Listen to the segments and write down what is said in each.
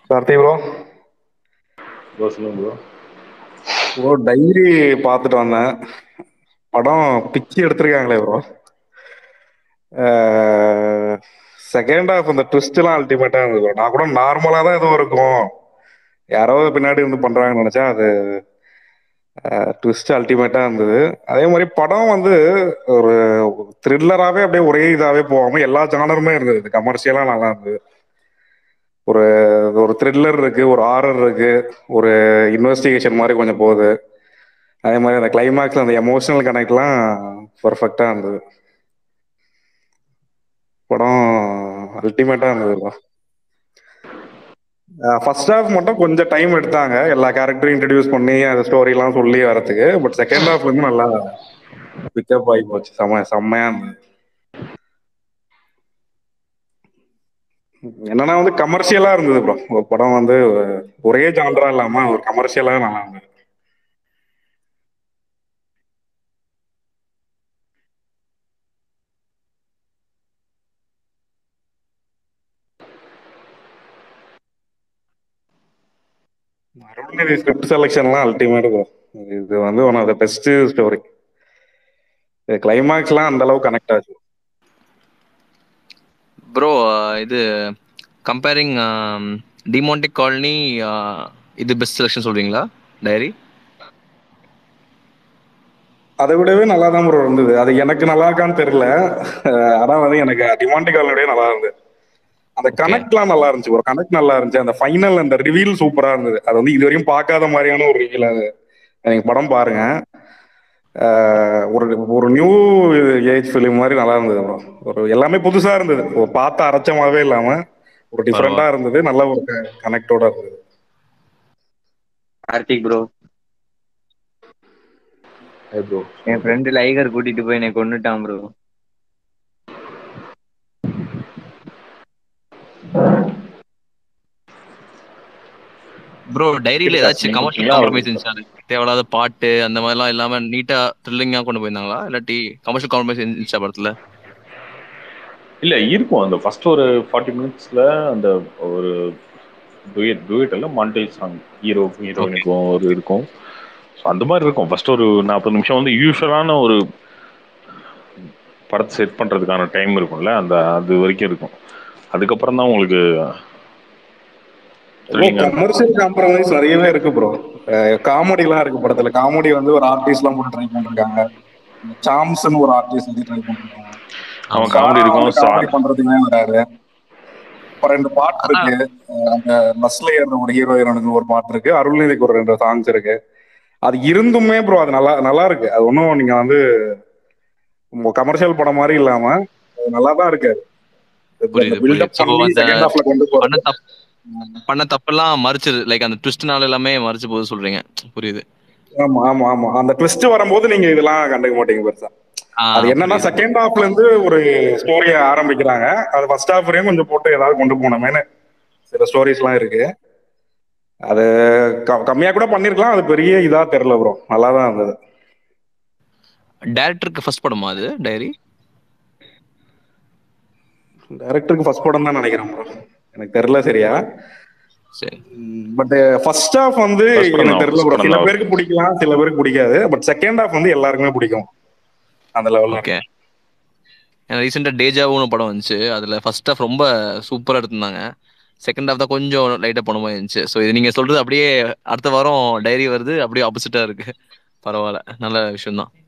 Karthi bro bro சொல்லுங்க bro bro diary பார்த்துட்டு வந்தேன் படம் பிச்சு எடுத்திருக்காங்களே ப்ரோ செகண்ட் ஹாஃப் அந்த ட்விஸ்ட்லாம் அல்டிமேட்டா இருந்தது bro. நான் கூட நார்மலா தான் எதுவும் இருக்கும் யாரோ பின்னாடி இருந்து பண்றாங்கன்னு நினைச்சா அது ட்விஸ்ட் அல்டிமேட்டா இருந்தது அதே மாதிரி படம் வந்து ஒரு த்ரில்லராகவே அப்படியே ஒரே இதாகவே போகாம எல்லா ஜானருமே இருந்தது கமர்ஷியலாக நல்லா இருந்தது ஒரு ஒரு த்ரில்லர் இருக்கு ஒரு ஹாரர் இருக்கு ஒரு இன்வெஸ்டிகேஷன் மாதிரி கொஞ்சம் போகுது அதே மாதிரி அந்த கிளைமேக்ஸ்ல அந்த எமோஷனல் கனெக்ட்லாம் பர்ஃபெக்டா இருந்தது படம் அல்டிமேட்டா இருந்தது ஃபர்ஸ்ட் ஹாஃப் மட்டும் கொஞ்சம் டைம் எடுத்தாங்க எல்லா கேரக்டரும் இன்ட்ரடியூஸ் பண்ணி அந்த ஸ்டோரிலாம் சொல்லி வரதுக்கு பட் செகண்ட் ஹாஃப்ல இருந்து நல்லா பிக்கப் ஆகி போச்சு செம்ம செம்மையா இருந்தது என்னன்னா வந்து கமர்ஷியலா இருந்தது ப்ரோ ஒரு படம் வந்து ஒரே ஜான்ரா இல்லாம ஒரு கமர்ஷியலா நல்லா இருந்தது அருள்நிதி ஸ்கிரிப்ட் செலெக்ஷன்லாம் அல்டிமேட் ப்ரோ இது வந்து one of the best story கிளைமேக்ஸ்லாம் அந்த அளவுக்கு கனெக்ட் ஆச்சு ப்ரோ இது கம்பேரிங் டிமாண்டிக் காலனி இது பெஸ்ட் செலெக்ஷன் சொல்றீங்களா டைரி அதை விடவே நல்லா தான் ப்ரோ இருந்தது அது எனக்கு நல்லா இருக்கான்னு தெரியல அஹ் ஆனா வந்து எனக்கு டிமாண்டிக் காலனியோடய நல்லா இருந்தது அந்த Okay. கனெக்ட்லாம் நல்லா இருந்துச்சு ஒரு கனெக்ட் நல்லா இருந்துச்சு அந்த ஃபைனல் அந்த ரிவீல் சூப்பரா இருந்தது அது வந்து இது வரையும் பார்க்காத மாதிரியான ஒரு ரிவீல் அது நீங்க படம் பாருங்க அஹ் ஒரு ஒரு நியூ ஏஜ் ஃபிலிம் மாதிரி நல்லா இருந்தது bro. ஒரு எல்லாமே புதுசா இருந்தது ஒரு பார்த்த அரைச்சமாவே இல்லாம ஒரு டிஃப்ரெண்டா இருந்தது நல்ல ஒரு கனெக்டோட இருந்தது கார்த்திக் ப்ரோ ஹே ப்ரோ என் ஃப்ரெண்டு லைகர் கூட்டிட்டு போய் என்னை கொன்னுட்டான் ப்ரோ ப்ரோ டைரியில Cricket ஏதாச்சும் நீங்க கமர்ஷியல் இருக்கீங்களா? காம்ப்ரமைஸ் இருந்துச்சா தேவையில்லாத பாட்டு அந்த மாதிரிலாம் இல்லாம நீட்டா த்ரில்லிங்கா கொண்டு போயிருந்தாங்களா இல்லாட்டி கமர்ஷியல் காம்ப்ரமைஸ் இருந்துச்சா படத்துல இல்ல இருக்கும் அந்த ஃபர்ஸ்ட் ஒரு ஃபார்ட்டி மினிட்ஸ்ல அந்த ஒரு டூயட் டூயட் இல்ல மாண்டேஜ் சாங் ஹீரோக்கும் ஹீரோயினுக்கும் ஒரு இருக்கும் ஸோ அந்த மாதிரி இருக்கும் ஃபர்ஸ்ட் ஒரு நாற்பது நிமிஷம் வந்து யூஸ்வலான ஒரு படத்தை செட் பண்றதுக்கான டைம் இருக்கும்ல அந்த அது வரைக்கும் இருக்கும் அதுக்கப்புறம் தான் உங்களுக்கு thrilling ஆ இருக்கும். கமர்ஷியல் காம்ப்ரமைஸ் நிறையவே இருக்கு ப்ரோ காமெடிலாம் இருக்கு படத்துல காமெடி வந்து ஒரு ஆர்டிஸ்ட்லாம் போட்டு ட்ரை பண்ணிருக்காங்க சாம்ஸ்னு ஒரு ஆர்டிஸ்ட் வந்து ட்ரை பண்ணிருக்காங்க அவன் காமெடி இருக்கும் காமெடி சா- பண்றதுக்குமே வராரு அப்புறம் ரெண்டு பாட்டு இருக்கு அஹ் அந்த பஸ்லேயர் ஒரு ஹீரோ ஹீரோனுக்கு ஒரு பாட்டு இருக்கு அருள்நிதிக்கு ஒரு ரெண்டு சாங்ஸ் இருக்கு அது இருந்துமே ப்ரோ அது நல்லா நல்லா இருக்கு அது ஒன்றும் நீங்க வந்து கமர்ஷியல் படம் மாதிரி இல்லாம அது நல்லா தான் இருக்கு புரியுது, பில்டப் புரியுது. So, பண்ணி அந்த செகண்ட் ஹாஃப்ல கொண்டு பண்ண போறது தப் பண்ண தப்பெல்லாம் மறைச்சிரு லைக் அந்த ட்விஸ்ட்னால எல்லாமே மறைச்சு போகுது சொல்றீங்க புரியுது ஆமா ஆமா ஆமா அந்த ட்விஸ்ட் வரும்போது நீங்க இதெல்லாம் கண்டுக்க மாட்டீங்க பெருசா ஆ, அது என்னன்னா புரியுது. செகண்ட் ஹாஃப்ல இருந்து ஒரு ஸ்டோரிய ஆரம்பிக்கிறாங்க அது ஃபர்ஸ்ட் ஹாஃப் வரையும் கொஞ்சம் போட்டு ஏதாவது கொண்டு போனோமேனு சில ஸ்டோரிஸ்லாம் இருக்கு அது க- கம்மியா கூட பண்ணிருக்கலாம் அது பெரிய இதா தெரியல ப்ரோ நல்லா தான் இருந்தது டைரக்டருக்கு ஃபர்ஸ்ட் படமா அது டைரி டைரக்டருக்கு ஃபர்ஸ்ட் படம் தான் நினைக்கிறேன் ப்ரோ எனக்கு தெரியல சரியா சரி பட் ஃபர்ஸ்ட் ஹாஃப் வந்து First படம் எனக்கு தான், தெரியல first ப்ரோ படம் சில தான். பேருக்கு பிடிக்கலாம் சில பேருக்கு பிடிக்காது பட் செகண்ட் ஹாஃப் வந்து எல்லாருக்குமே பிடிக்கும் அந்த லெவல்ல ஓகே ரீசெண்டாக டேஜாவுன்னு படம் வந்துச்சு அதில் ஃபர்ஸ்ட் ஹாஃப் ரொம்ப சூப்பராக எடுத்திருந்தாங்க செகண்ட் ஹாஃப் தான் கொஞ்சம் லைட்டாக போன மாதிரி இருந்துச்சு ஸோ இது நீங்கள் சொல்கிறது அப்படியே அடுத்த வாரம் டைரி வருது அப்படியே ஆப்போசிட்டாக இருக்கு பரவாயில்ல நல்ல விஷயம் தான்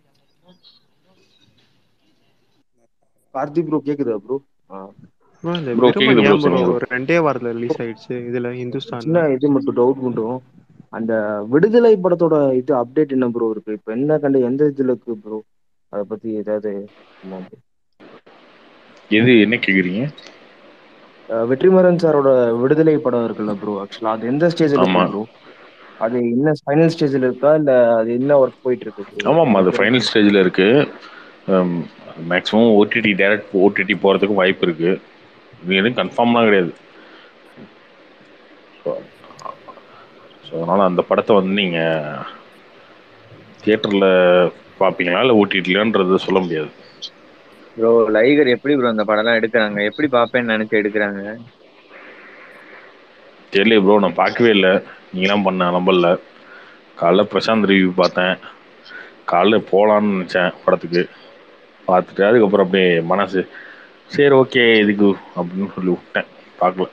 கார்த்தி ப்ரோ கேக்குதா ப்ரோ ப்ரோ இந்த Bro, விருமன் கேக்குது bro, ஏன் ப்ரோ சொல்லுங்க bro. ஒரு ரெண்டே வாரத்துல ரிலீஸ் ஆயிடுச்சு இதுல இந்துஸ்தான் சின்ன இது மட்டும் டவுட் மட்டும் அந்த விடுதலை படத்தோட இது அப்டேட் என்ன ப்ரோ இருக்கு இப்ப என்ன கண்டு எந்த இதுல இருக்கு ப்ரோ அத பத்தி ஏதாவது தெரியுமா bro? எது என்ன கேக்குறீங்க அஹ் வெற்றிமாறன் சாரோட விடுதலை படம் இருக்குல்ல ப்ரோ ஆக்சுவலா அது எந்த ஸ்டேஜ்ல ஆமா. இருக்கு ப்ரோ அது என்ன ஃபைனல் ஸ்டேஜ்ல இருக்கா இல்ல அது என்ன ஒர்க் போயிட்டு இருக்கு bro? ஆமாம் அது ஃபைனல் ஸ்டேஜில் இருக்கு மேக்ஸிமம் ஓடிடி டைரக்ட் ஓடிடி போகிறதுக்கு வாய்ப்பு இருக்கு இது எதுவும் கன்ஃபார்ம்லாம் கிடையாது ஸோ ஸோ அதனால் அந்த படத்தை வந்து நீங்கள் தியேட்டரில் பார்ப்பீங்களா இல்லை ஓடிடிலான்றது சொல்ல முடியாது ப்ரோ லைகர் எப்படி ப்ரோ அந்த படம் எல்லாம் எடுக்கிறாங்க எப்படி பாப்பேன்னு நினைச்சு எடுக்கிறாங்க தெரியல ப்ரோ நான் பார்க்கவே இல்லை நீங்களாம் பண்ண நம்பல காலைல பிரசாந்த் ரிவ்யூ பார்த்தேன் காலைல போகலான்னு நினச்சேன் படத்துக்கு பார்த்துட்டு அதுக்கப்புறம் அப்படியே மனசு சரி ஓகே இதுக்கு அப்படின்னு சொல்லி விட்டேன் பார்க்கல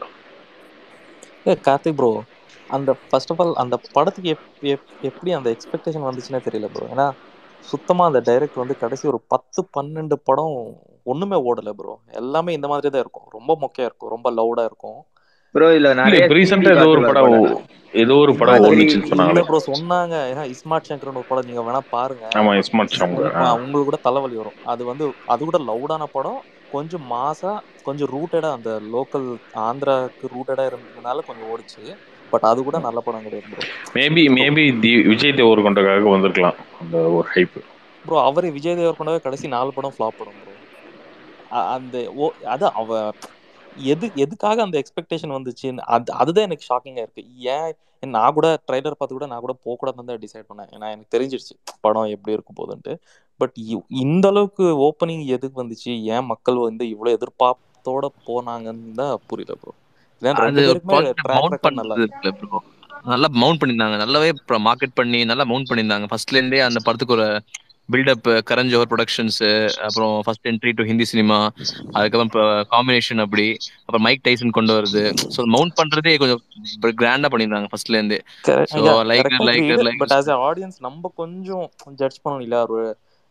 ஏ கார்த்திக் ப்ரோ அந்த ஃபர்ஸ்ட் ஆஃப் ஆல் அந்த படத்துக்கு எப் எப் எப்படி அந்த எக்ஸ்பெக்டேஷன் வந்துச்சுன்னே தெரியல ப்ரோ ஏன்னா சுத்தமாக அந்த டைரக்ட் வந்து கடைசி ஒரு பத்து பன்னெண்டு படம் ஒன்றுமே ஓடலை ப்ரோ எல்லாமே இந்த மாதிரி தான் இருக்கும் ரொம்ப மொக்கையாக இருக்கும் ரொம்ப லவுடாக இருக்கும் ப்ரோ இதுல இல்ல நிறைய இப்போ ரீசெண்டா CG ஏதோ ஒரு காட்டல படம் போல. ஓ- ஏதோ ஒரு படம் அது ஓடுச்சுன்னு இல்லை சொன்னாங்களே ப்ரோ சொன்னாங்க ஏன்னா இஸ்மார்ட் சங்கர்னு ஒரு படம் நீங்கள் வேணா பாருங்க ஆமா இஸ்மார்ட் ஷாங்க உங்க- ஆ, உங்களுக்கு கூட தலைவலி வரும் அது வந்து அது கூட லவுடான படம் கொஞ்சம் மாசா கொஞ்சம் ரூட்டடா அந்த லோக்கல் ஆந்திராக்கு ரூட்டடா இருந்ததுனால கொஞ்சம் ஓடிச்சு பட் அது கூட நல்ல படம் கிடையாது bro maybe maybe the Vijay தேவர்கொண்டக்காக வந்திருக்கலாம் அந்த ஒரு ஹைப் ப்ரோ அவரே விஜய் தேவர்கொண்டாவே கடைசி நாலு படம் ஃப்ளாப் படம் ப்ரோ அந்த ஓ அது அவ எது எதுக்காக அந்த எக்ஸ்பெக்டேஷன் வந்துச்சுன்னு அது அதுதான் எனக்கு ஷாக்கிங்காக இருக்கு ஏன் நான் கூட ட்ரைலர் பார்த்து கூட நான் கூட போகக்கூடாதுன்னு தான் டிசைட் பண்ணேன் ஏன்னா எனக்கு தெரிஞ்சிருச்சு படம் எப்படி இருக்கும் போதுன்ட்டு பட் இந்த அளவுக்கு ஓப்பனிங் எதுக்கு வந்துச்சு ஏன் மக்கள் வந்து இவ்வளோ எதிர்பார்ப்போட போனாங்கன்னு தான் புரியல ப்ரோ ஏன்னா அது ரெண்டு பேருக்குமே ப்ராஜெக்ட் ட்ராக் மவுண்ட் ரெக்கார்ட் நல்லா பண்றது இருக்கு இருக்குல்ல ப்ரோ நல்லா மவுண்ட் பண்ணியிருந்தாங்க நல்லாவே மார்க்கெட் பண்ணி நல்லா மவுண்ட் பண்ணியிருந்தாங்க ஃபர்ஸ்ட்ல இருந்தே அந்த படத்துக்கு ஒரு பில்டப் கரண் ஜோஹர் ப்ரொடக்ஷன்ஸ் அப்புறம் first entry to Hindi cinema அதுக்கப்புறம் இப்போ காம்பினேஷன் அப்படி அப்புறம் மைக் டைசன் கொண்டு வருது ஸோ மவுண்ட் பண்றதே கொஞ்சம் கிராண்டா பண்ணியிருந்தாங்க ஃபர்ஸ்ட்ல இருந்தே so like a correct like a read but as like a a audience நம்ம கொஞ்சம் ஜட்ஜ் பண்ணணும் இல்ல ஒரு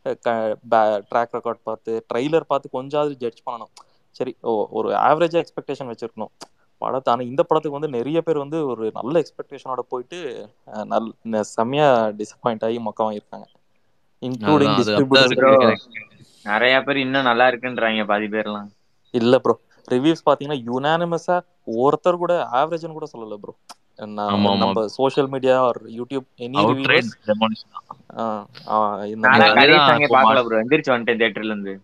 ட்ராக் ரெக்கார்ட் பார்த்து ட்ரைலர் பார்த்து கொஞ்சாவது ஜட்ஜ் பண்ணணும் சரி ஓ ஒரு ஆவரேஜா எக்ஸ்பெக்டேஷன் வச்சிருக்கணும் படத்தை ஆனால் இந்த படத்துக்கு வந்து நிறைய பேர் வந்து ஒரு நல்ல எக்ஸ்பெக்டேஷனோட போயிட்டு அஹ், நல் ந- செம்மையா டிசப்பாயிண்ட் ஆகி மொக்கம் வாங்கியிருக்காங்க இன்க்ளூடிங் அதுதான் அது அப்படிதான் டிஸ்ட்ரிபியூட்டர்ஸ் இருக்கு ப்ரோ நிறைய பேர் இன்னும் நல்லா இருக்குன்றாங்க பாதி பேர்லாம் இல்ல ப்ரோ ரிவ்யூஸ் பாத்தீங்கன்னா யுனானிமஸா ஒருத்தர் கூட ஆவரேஜ்னு கூட சொல்லல ப்ரோ ஆமா ஆமா நம்ம social media or YouTube any out trade reviewers இந்த நானா அதேதான் கடைசி அங்கே இப்போ பார்க்கல ப்ரோ எந்திரிச்சு வந்துட்டேன் தேட்டர்ல இருந்து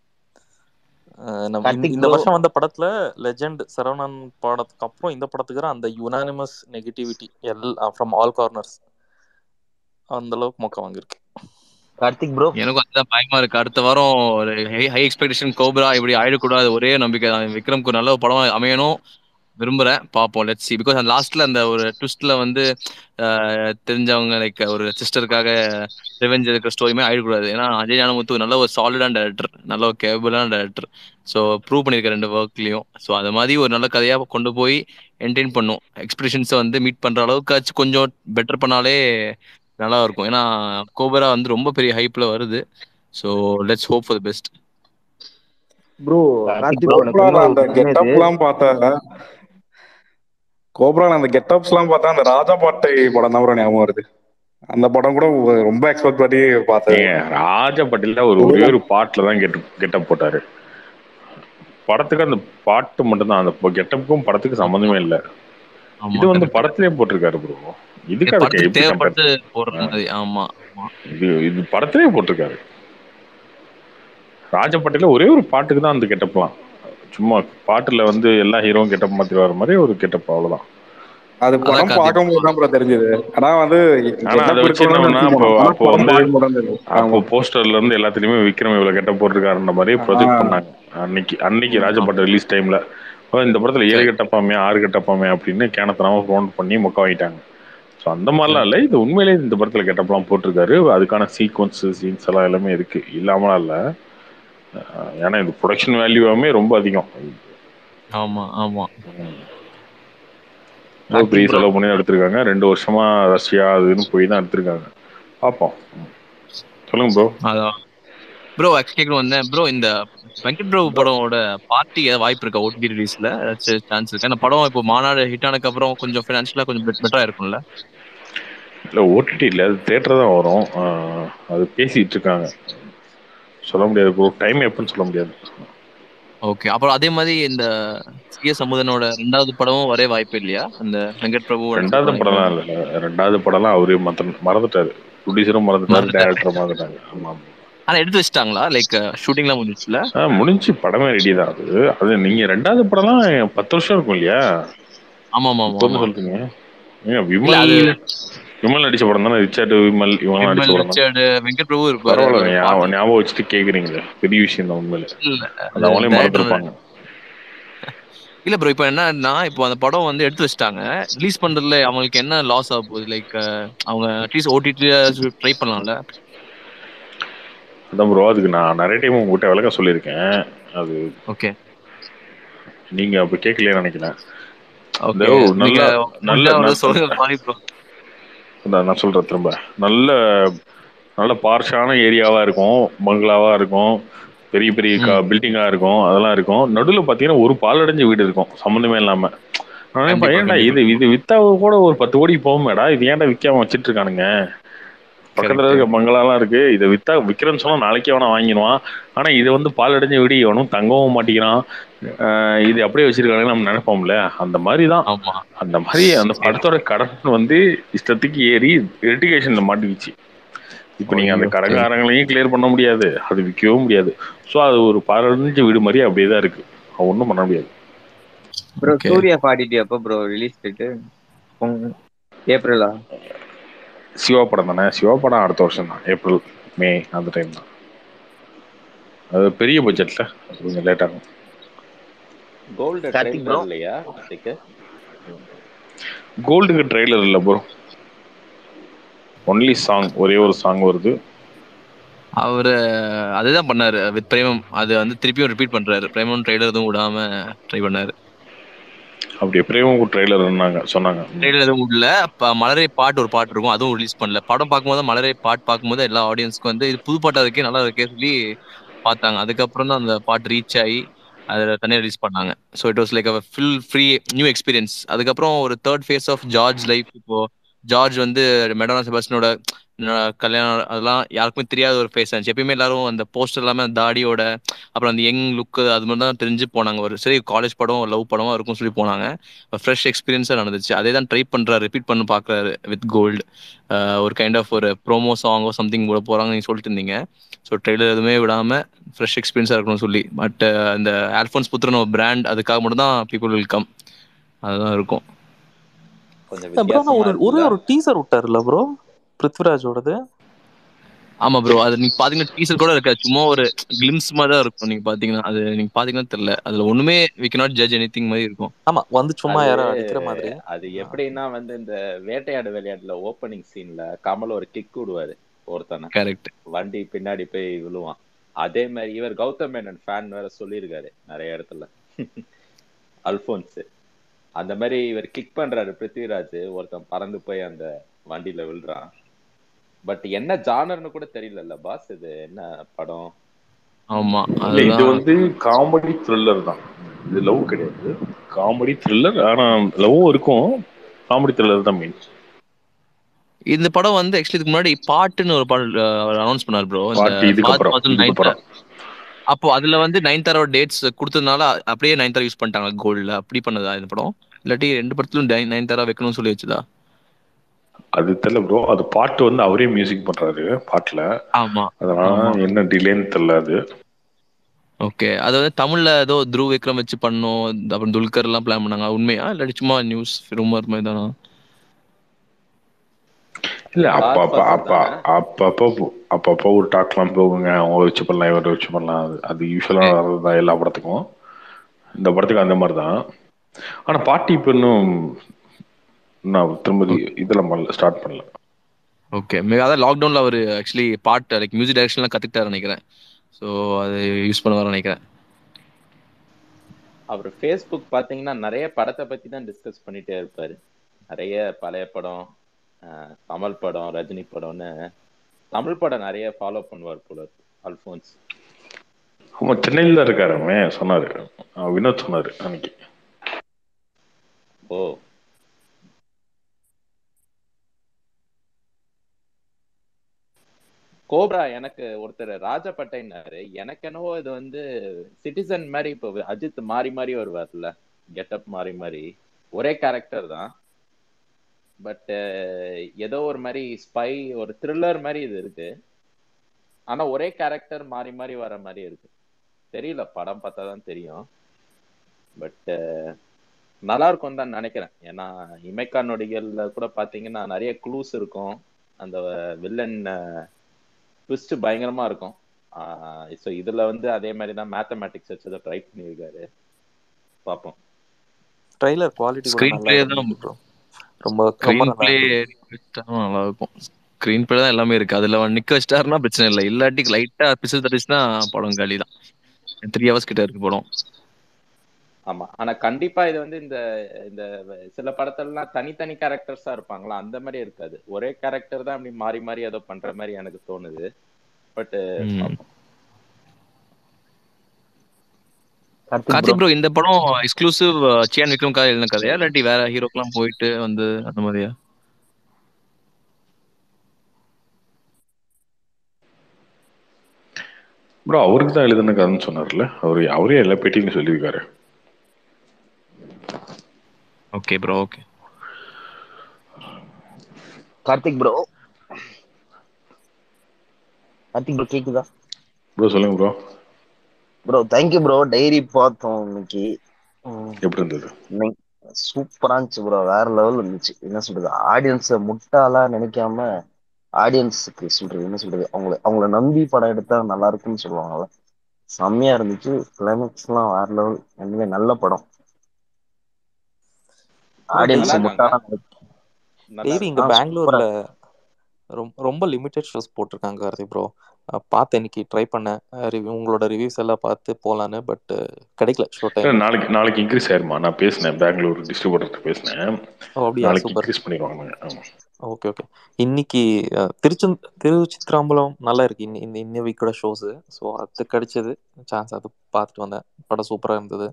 அஹ் நம்ம இந்த- கார்த்திக் இந்த ப்ரோ வருஷம் வந்த படத்துல லெஜெண்ட் சரவணன் படத்துக்கு அப்புறம் இந்த படத்துக்கு அந்த யுனானிமஸ் நெகட்டிவிட்டி எல் ஃப்ரம் ஆல் கார்னர்ஸ் அந்த அளவுக்கு மொக்க வாங்கியிருக்கு கார்த்திக் ப்ரோ எனக்கும் அதுதான் பயமா இருக்கு அடுத்த வாரம் ஒரு ஹை ஹை எக்ஸ்பெக்டேஷன் கோப்ரா இப்படி ஆயிடக்கூடாது ஒரே நம்பிக்கை தான் விக்ரம்க்கு ஒரு நல்ல ஒரு படம் அமையணும் விரும்புறேன் பார்ப்போம் லெட்ஸ் சி பிகாஸ் அந்த லாஸ்ட்ல அந்த ஒரு ட்விஸ்ட்ல வந்து ஆஹ், தெரிஞ்சவங்க லைக் ஒரு சிஸ்டருக்காக ரிவெஞ்ச் இருக்கிற ஸ்டோரியுமே ஆயிடக்கூடாது ஏன்னா அஜய் ஞானமுத்து நல்ல ஒரு சாலிடான டேரக்டர் நல்ல ஒரு கேபிளான டேரக்டர் ஸோ ப்ரூவ் பண்ணியிருக்க ரெண்டு ஒர்க்லயும் ஸோ அது மாதிரி ஒரு நல்ல கதையா கொண்டு போய் என்டர்டைன் பண்ணும் எக்ஸ்பெக்டேஷன்ஸை வந்து மீட் பண்ற அளவுக்காச்சும் கொஞ்சம் பெட்டர் பண்ணாலே நல்லா இருக்கும் ஏன்னா கோபரா வந்து ரொம்ப பெரிய ஹைப்ல வருது so let's hope for best bro Karthik bro, எனக்கு கோப்ரால இன்னொரு அந்த business. கெட்டப்லாம் பார்த்தா கோப்ரால அந்த கெட்டப்ஸ்லாம் பார்த்தா அந்த ராஜா பாட்டை படம் தான் bro ஞாபகம் வருது அந்த படம் கூட ரொம்ப எக்ஸ்பெக்ட் பண்ணி பார்த்தேன் ஏங்க ராஜபட்டில ஒரு ஒரே ஒரு பாட்டில் தான் கெட் கெட்டப் போட்டாரு படத்துக்கு அந்த பாட்டு மட்டும்தான் அந்த கெட்டப்புக்கும் படத்துக்கு சம்மந்தமே இல்லை ஆமா இது வந்து correct. படத்திலே போட்டிருக்காரு ப்ரோ இதுக்கு அதுக்கு படத்துக்கு எப்படி compare தேவைப்பட்டு போடுற மாதிரி ஆமா ஆமா இது இது படத்திலே போட்டிருக்காரு ராஜபட்டில ஒரே ஒரு பாட்டுக்கு தான் அந்த கெட்டப்லாம் சும்மா பாட்டுல வந்து எல்லா ஹீரோவும் கெட்டப் மாத்தி வர மாதிரி ஒரு கெட்டப் அவ்வளவுதான் அது அதான் படம் கார்த்திக். பார்க்கும்போது தான் bro தெரிஞ்சது ஆனா வந்து ஆனா அதை getup வச்சு இருக்கணும்னு என்னன்னா, நினைச்சு அப்போ- போனோம். ஆனா அப்போ படம் வந்து- பார்க்கும்போது தான் தெரியுது. அப்போ ஆமா. போஸ்டர்ல இருந்து எல்லாத்துலயுமே விக்ரம் இவ்வளவு கெட்டப் போட்டிருக்காருன்ற மாதிரி ப்ரொஜெக்ட் ஆ. பண்ணாங்க அன்னைக்கு அன்னைக்கு ராஜபட்ட ரிலீஸ் டைம்ல இந்த படத்துல ஏழு கெட்டப்பாமே ஆறு கெட்டப்பாமே அப்படின்னு கேனத்தனமா ஃபோன் பண்ணி மொக்க வாங்கிட்டாங்க ஸோ அந்த மாதிரிலாம் இல்லை இது உண்மையிலேயே இந்த படத்துல கெட்டப்லாம் போட்டிருக்காரு அதுக்கான சீக்வன்ஸ் சீன்ஸ் எல்லாம் எல்லாமே இருக்கு இல்லாமலாம் இல்லை அஹ் ஏன்னா இது ப்ரொடக்ஷன் வேல்யூவாமே ரொம்ப அதிகம் ஆமா ஆமா ரொம்ப பெரிய செலவு பண்ணி எடுத்திருக்காங்க ரெண்டு வருஷமா ரஷ்யா அதுன்னு போய் தான் எடுத்திருக்காங்க பார்ப்போம் சொல்லுங்க ப்ரோ அதான் ப்ரோ கேட்கணும் வந்தேன் ப்ரோ இந்த வெங்கட் பிரபு படமோட பார்ட்டி ஏதாவது வாய்ப்பு இருக்கா ஓடிடி ரிலீஸ்ல ஏதாச்சும் சான்ஸ் இருக்கா இந்த படம் இப்போ மாநாடு ஹிட் ஆனதுக்கு அப்புறம் கொஞ்சம் ஃபினான்ஷியலா கொஞ்சம் பெட்டரா இருக்கும்ல இல்லை ஓடிடி இல்லை அது தேட்டர் தான் வரும் ஆஹ் அது பேசிட்டு இருக்காங்க சொல்ல முடியாது ப்ரோ டைம் எப்போன்னு சொல்ல முடியாது ஓகே அப்புறம் அதே மாதிரி இந்த சிஎஸ் அமுதனோட ரெண்டாவது படமும் வரே வாய்ப்பு இல்லையா அந்த வெங்கட் பிரபு ரெண்டாவது படம்லாம் இல்லை ரெண்டாவது படம்லாம் அவரே மத்த மறந்துட்டாரு ப்ரொடியூசரும் மறந்துட்டாரு மறந்துட்டாரு. டேரக்டரும் மறந்துட்டாங்க ஆமா ஆமா. ஆனா எடுத்து வச்சிட்டாங்களா லைக் ஷூட்டிங்லாம் முடிஞ்சிச்சுல ஆ முடிஞ்சு படமே ரெடி தான் அது அது நீங்க ரெண்டாவது படம்லாம் பத்து வருஷம் இருக்கும் இல்லையா ஆமா ஆமா இப்போ ஆமா வந்து சொல்றீங்க ஏங்க இல்ல விமல் அது விமல் நடிச்ச படம் தானே ரிச்சர்டு விமல் இவங்கலாம் நடிச்ச விமல், படம் தான் ரிச்சர்டு வெங்கட் பிரபு இருப்பாரு பரவாயில்ல ஒரு ஞாபகம் பாட்டு. ஞாபகம் வச்சுட்டு கேக்குறீங்களே பெரிய விஷயம் தான் உண்மையில இல்ல அது அவங்களே director- மறந்துருப்பாங்க இல்ல ப்ரோ இப்போ என்னன்னா இப்போ அந்த படம் வந்து எடுத்து வச்சிட்டாங்க ரிலீஸ் பண்றதுல அவங்களுக்கு என்ன லாஸ் ஆக போகுது லைக் அவங்க அட்லீஸ்ட் ஓடிடி ட்ரை பண்ணலாம்ல அதான் ப்ரோ அதுக்கு நான் நிறைய டைம் உங்ககிட்ட விளக்க சொல்லியிருக்கேன் அது ஓகே நீங்க அப்ப கேட்கலையே நினைக்கிறேன் ஓகே இந்த நீங்க நல்ல நல்ல முடிஞ்சா வந்து சொல்லுங்க சாரி ப்ரோ அதான் நான் சொல்றேன் திரும்ப நல்ல நல்ல பார்ஷான ஏரியாவா இருக்கும் பங்களாவா இருக்கும் பெரிய பெரிய ம். பில்டிங்கா இருக்கும் அதெல்லாம் இருக்கும் நடுவில் பார்த்தீங்கன்னா ஒரு பாலடைஞ்ச வீடு இருக்கும் சம்மந்தமே இல்லாம நான் நினைப்பேன், கண்டிப்பா, ஏன்டா கண்டிப்பா. இது இது வித்தா கூட ஒரு பத்து கோடி போகுமேடா இது ஏன்டா விற்காம வச்சிட்டு இருக்கானுங்க பக்கத்துல Correct. இருக்க பங்களாலாம் இருக்கு இதை வித்தா விற்கிறேன்னு சொன்னா நாளைக்கே வேணா வாங்கிடுவான் ஆனா இது வந்து பால் அடைஞ்ச வீடு எவனும் தங்கவும் மாட்டேங்கிறான் ஆஹ் இது அப்படியே வச்சிருக்காங்க நம்ம நினைப்போம்ல அந்த மாதிரி தான் ஆமா அந்த மாதிரி அந்த படத்தோட கடன் வந்து இஷ்டத்துக்கு ஏறி லிட்டிகேஷன்ல மாட்டிக்கிச்சு இப்போ நீங்க அந்த ஐயோ, கடங்காரங்களையும் கிளியர் பண்ண முடியாது அது விற்கவும் முடியாது ஸோ அது ஒரு பதினஞ்சு வீடு மாதிரி அப்படியே தான் இருக்கு ஒன்றும் பண்ண முடியாது ப்ரோ Okay. சூர்யா ஃபார்ட்டி எப்போ ப்ரோ ரிலீஸ் டேட்டு ஏப்ரலா சிவா படம் தானே சிவா படம் அடுத்த வருஷம் தான் ஏப்ரல் மே அந்த டைம் தான் அது பெரிய பட்ஜெட்ல கொஞ்சம் லேட் ஆகும் கோல்டு கார்த்திக் bro. ட்ரெயிலர் இல்லையா அதுக்கு கோல்டுக்கு ட்ரெய்லர் இல்லை ப்ரோ ஒன்லி சாங் ஒரே ஒரு சாங் வருது அவரு அதுதான் பண்ணாரு வித் பிரேமம் அது வந்து திருப்பியும் ரிப்பீட் பண்றாரு பிரேமம் ட்ரெய்லர் எதுவும் விடாம ட்ரை பண்ணாரு அப்படியே பிரேமுக்கு ட்ரெய்லர் சொன்னாங்க ட்ரெய்லர் எதுவும் விடல அப்ப மலரை பாட்டு ஒரு பாட்டு இருக்கும் அதுவும் ரிலீஸ் பண்ணல படம் பார்க்கும்போது மலரை பாட்டு பார்க்கும்போது எல்லா ஆடியன்ஸ்க்கும் வந்து இது புது பாட்டா இருக்கே நல்லா இருக்கே சொல்லி பார்த்தாங்க அதுக்கப்புறம் தான் அந்த பாட்டு ரீச் ஆகி அதில் தனியாக ரிலீஸ் பண்ணாங்க so it was like a full free new experience அதுக்கப்புறம் ஒரு third phase of George life இப்போ ஜார்ஜ் வந்து மெடோனா செபாஸ்டினோட கல்யாணம் அதெல்லாம் யாருக்குமே தெரியாத ஒரு ஃபேஸ் ஆச்சு எப்பயுமே எல்லாரும் அந்த போஸ்டர் எல்லாமே அந்த தாடியோட அப்புறம் அந்த யங் லுக்கு அது மாதிரி தான் தெரிஞ்சு போனாங்க ஒரு சரி காலேஜ் படம் லவ் படமா இருக்கும் சொல்லி போனாங்க ஃப்ரெஷ் எக்ஸ்பீரியன்ஸாக நடந்துச்சு அதே தான் ட்ரை பண்ணுறாரு ரிப்பீட் பண்ண பார்க்குறாரு வித் கோல்டு ஒரு கைண்ட் ஆஃப் ஒரு ப்ரோமோ சாங்கோ சம்திங் கூட போகிறாங்க நீங்கள் சொல்லிட்டு இருந்தீங்க ஸோ ட்ரெய்லர் எதுவுமே விடாமல் ஃப்ரெஷ் எக்ஸ்பீரியன்ஸாக இருக்கணும்னு சொல்லி பட் அந்த ஆல்ஃபோன்ஸ் புத்திரன் பிராண்ட் அதுக்காக மட்டும் தான் பீப்புள் வில் கம் அதுதான் இருக்கும் கொஞ்சம் ப்ரோ வித்தியாசமா ஒரு ஒரே இருக்குல்ல ஒரு டீசர் விட்டாருல ப்ரோ பிருத்விராஜோடது ஆமா ப்ரோ அது நீங்க பாத்தீங்கன்னா டீசர் கூட இருக்காது சும்மா ஒரு கிளிம்ஸ் மாதிரி தான் இருக்கும் நீங்க பாத்தீங்கன்னா அது நீங்க பாத்தீங்கன்னா தெரியல அதுல ஒண்ணுமே வி cannot ஜட்ஜ் எனிதிங் மாதிரி இருக்கும் ஆமா வந்து சும்மா அது யாரோ அடிக்கிற மாதிரி அது எப்படின்னா வந்து இந்த வேட்டையாடு விளையாட்டுல ஓப்பனிங் சீன்ல கமல் ஒரு கிக் விடுவாரு ஒருத்தனை கரெக்ட் வண்டி பின்னாடி போய் விழுவான் அதே மாதிரி இவர் கௌதம் மேனன் ஃபேன் வேற சொல்லியிருக்காரு நிறைய இடத்துல அல்போன்ஸ் அந்த மாதிரி இவர் கிக் பண்றாரு பிருத்விராஜ் ஒருத்தன் பறந்து போய் அந்த வண்டியில விழுறான் பட் என்ன ஜானர்னு கூட தெரியலல்ல பாஸ் இது என்ன படம் ஆமா இல்ல இது அதுதான் வந்து காமெடி த்ரில்லர் தான் இது லவ் கிடையாது காமெடி த்ரில்லர் ஆனா லவ்வும் இருக்கும் காமெடி த்ரில்லர் தான் மெயின் இந்த படம் வந்து ஆக்சுவலி இதுக்கு முன்னாடி பாட்டுன்னு ஒரு பாடல் அனௌன்ஸ் பண்ணார் ப்ரோ இந்த பாட்டு இதுக்கப்புறம் நைன் இதுக்கப்புறம் அப்போ அதுல வந்து நைன் தாரோட டேட்ஸ் கொடுத்ததுனால அப்படியே நைன் தாரா யூஸ் பண்ணிட்டாங்க கோல்ட்ல அப்படி பண்ணதா இந்த படம் இல்லாட்டி ரெண்டு படத்துலயும் நைன் தாரா வைக்கணும்னு சொல்லி வச்சுதா அது தெரியல ப்ரோ அது பாட்டு வந்து அவரே மியூசிக் பண்றாரு பாட்டுல ஆமா அதனால ஆமா. என்ன டிலேன்னு தெரியல அது ஓகே அது வந்து தமிழ்ல ஏதோ த்ருவ் விக்ரம் வச்சு பண்ணோம் அப்புறம் துல்கர் எல்லாம் பிளான் பண்ணாங்க உண்மையா இல்லாட்டி சும்மா நியூஸ் ரூமர் மாதிரி தானா இல்ல அப்ப அப்ப Godfather அப்ப தானே? அப்பப்போ அப்பப்போ ஒரு டாக்லாம் போகுங்க அவங்க வச்சு பண்ணலாம் இவரை வச்சு பண்ணலாம் அது அது யூஸ்வலா வர்றதுதான் எல்லா படத்துக்கும் இந்த படத்துக்கு அந்த மாதிரி தான் ஆனா பாட்டி இப்ப இன்னும் நான் திரும்ப இதெல்லாம் பண்ணல ஸ்டார்ட் பண்ணல ஓகே மேபி அதான் லாக்டவுன்ல அவர் ஆக்சுவலி பாட்டு லைக் மியூசிக் டைரக்ஷன்லாம் கத்துக்கிட்டாரு நினைக்கிறேன் ஸோ அது யூஸ் பண்ணுவாரு நினைக்கிறேன் அவர் ஃபேஸ்புக் பாத்தீங்கன்னா நிறைய படத்தை பத்தி தான் டிஸ்கஸ் பண்ணிட்டே இருப்பாரு நிறைய பழைய படம் அஹ், கமல் படம் ரஜினி படம்னு தமிழ் படம் நிறைய ஃபாலோ பண்ணுவார் போல இருக்கு, அல்போன்ஸ் ஆமா சென்னையில தான் இருக்காரு அவன் சொன்னாரு அஹ் வினோத் சொன்னாரு அன்னைக்கு ஓ கோப்ரா எனக்கு ஒருத்தர் ராஜபட்டைன்னாரு எனக்கு என்னவோ இது வந்து சிட்டிசன் மாதிரி இப்போ அஜித் மாறி மாறி வருவார்ல கெட்டப் மாறி மாறி ஒரே கேரக்டர் தான் பட் ஏதோ ஒரு மாதிரி ஸ்பை ஒரு த்ரில்லர் மாதிரி இது இருக்கு ஆனா ஒரே கேரக்டர் மாறி மாறி வர மாதிரி இருக்கு தெரியல படம் பார்த்தா தான் தெரியும் பட் நல்லா இருக்கும் தான் நினைக்கிறேன் ஏன்னா இமைக்கா நொடிகள்ல கூட பாத்தீங்கன்னா நிறைய க்ளூஸ் இருக்கும் அந்த வில்லன் ட்விஸ்ட் பயங்கரமா இருக்கும் ஸோ இதுல வந்து அதே மாதிரி தான் மேத்தமேட்டிக்ஸ் வச்சதை ட்ரை பண்ணியிருக்காரு பார்ப்போம் ட்ரைலர் குவாலிட்டி கூட ஸ்க்ரீன் நல்லா பிளே இருந்துச்சு தான் ப்ரோ ரொம்ப ரொம்ப ஸ்க்ரீன் நல்லா பிளே இருந்துச்சு நல்லா இருக்கும் ஸ்க்ரீன் பிளே தான் எல்லாமே இருக்கு அதுல அவன் நிக்க வச்சிட்டாருன்னா பிரச்சனை இல்லை இல்லாட்டி லைட்டா பிசு தட்டுச்சுன்னா படம் காலி தான் த்ரீ ஹவர்ஸ் கிட்ட இருக்கு படம் ஆமா ஆனா கண்டிப்பா இது வந்து இந்த இந்த சில படத்துலலாம் தனித்தனி கேரக்டர்ஸா இருப்பாங்களா அந்த மாதிரி இருக்காது ஒரே கேரக்டர் தான் அப்படி மாறி மாறி ஏதோ பண்ற மாதிரி எனக்கு தோணுது பட் ம். கார்த்திக் கார்த்திக் ப்ரோ ப்ரோ இந்த படம் எக்ஸ்க்ளூசிவ் சியான் விக்ரம்காக எழுதின கதையா இல்லாட்டி வேற ஹீரோக்கெல்லாம் போயிட்டு வந்து அந்த மாதிரியா ப்ரோ அவருக்கு தான் எழுதுன கதைன்னு சொன்னார்ல அவர் அவரே எல்லா பேட்டியும் சொல்லியிருக்காரு okay bro okay Karthik bro Karthik bro கேக்குதா ப்ரோ சொல்லுங்க bro bro thank you bro Diary பார்த்தோம் இன்னைக்கு ம், எப்படி இருந்தது இன்னைக்கு சூப்பரா இருந்துச்சு ப்ரோ வேற லெவல் இருந்துச்சு என்ன சொல்றது ஆடியன்ஸை முட்டாளா நினைக்காம ஆடியன்ஸுக்கு சொல்றது என்ன சொல்றது அவங்கள அவங்கள நம்பி படம் எடுத்தா நல்லா இருக்கும்னு சொல்லுவாங்கல்ல செம்மையா இருந்துச்சு கிளைமேக்ஸ் எல்லாம் வேற லெவல் உண்மையிலே நல்ல படம் நல்லா ஆடியன்ஸை இருக்காங்க முட்டாளா நல்லா டெய்ரி இங்க ஆ சூப்பரா பெங்களூர்ல ரொம்ப ரொம்ப லிமிட்டட் ஷோஸ் போட்டிருக்காங்க கார்த்திக் ப்ரோ பார்த்து இன்னைக்கு ட்ரை பண்ணேன் ரிவ்யூ உங்களோட ரிவ்யூஸ் எல்லாம் பார்த்து போலான்னு பட் கிடைக்கல ஷோ இல்ல, டைம் நாளைக்கு நாளைக்கு இன்க்ரீஸ் ஆயிருமா நான் பேசினேன் பெங்களூர் டிஸ்ட்ரிபியூட்டர் பேசினேன் ஓ அப்படியா நாளைக்கு சூப்பர் இன்க்ரீஸ் பண்ணிடுவாங்க ஆமா ஓகே ஓகே இன்னைக்கு அஹ், திருச்செந் திருச்சித்ராம்பலம் நல்லா இருக்கு இன்னி இந்த இன்ன வீக்கோட ஷோஸு ஸோ அது கிடைச்சது சான்ஸ் அது பார்த்துட்டு வந்தேன் படம் சூப்பராக இருந்தது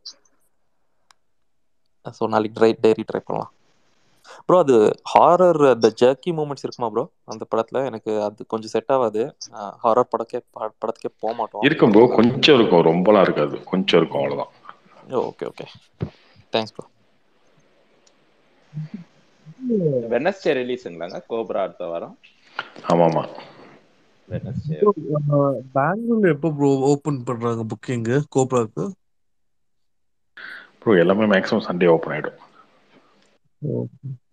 ஸோ நாளைக்கு ட்ரை டைரி ட்ரை பண்ணலாம் ப்ரோ அது ஹாரர் அந்த ஜர்க்கி மூமெண்ட்ஸ் இருக்குமா ப்ரோ அந்த படத்தில் எனக்கு அது கொஞ்சம் செட் ஆகாது ஹாரர் படக்கே ப- படத்துக்கே போக மாட்டோம் இருக்கும் ப்ரோ கொஞ்சம் இருக்கும் ரொம்பலாம் இருக்காது கொஞ்சம் இருக்கும் அவ்வளவுதான் okay okay thanks bro Wednesday ரிலீஸுங்களாங்க கோப்ரா அடுத்த வாரம் ஆமா ஆமா வெனஸ்டே Bro, uh, பெங்களூர்ல எப்போ ப்ரோ ஓபன் பண்றாங்க புக்கிங் கோப்ராக்கு ப்ரோ எல்லாமே மேக்ஸிமம் சண்டே ஓப்பன் ஆயிடும் ஓகே